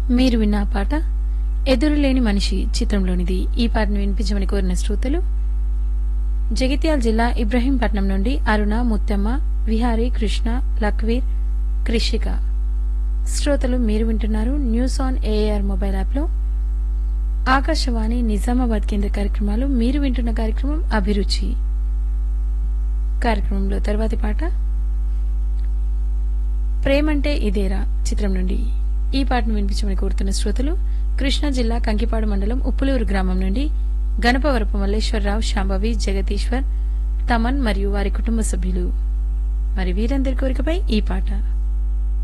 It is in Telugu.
మీరు విన్న ఆ పాట ఎదురులేని మనిషి చిత్రంలోనిది ఈ పాటను వినిపించమని కోరిన శ్రోతలు జగిత్యాల జిల్లా ఇబ్రహీంపట్నం నుండి అరుణ ముత్తమ్మ విహారీ కృష్ణ లక్వీర్ కృషిక శ్రోతలు మీరు వింటున్నారు న్యూస్ ఆన్ ఏఆర్ మొబైల్ యాప్లో ఆకాశవాణి నిజామాబాద్ కేంద్ర కార్యక్రమాలు మీరు వింటున్న కార్యక్రమం అభిరుచి కార్యక్రమంలో తర్వాతి పాట ప్రేమంటే ఇదేరా చిత్రం నుండి ఈ పాటను వినిపించమని కోరుతున్న శ్రోతలు కృష్ణా జిల్లా కంకిపాడు మండలం ఉప్పులూరు గ్రామం నుండి గణపవరపు మల్లేశ్వరరావు శాంభవి జగదీశ్వర్ తమన్ మరియు వారి కుటుంబ సభ్యులు మరి వీరందరి కోరికపై ఈ పాట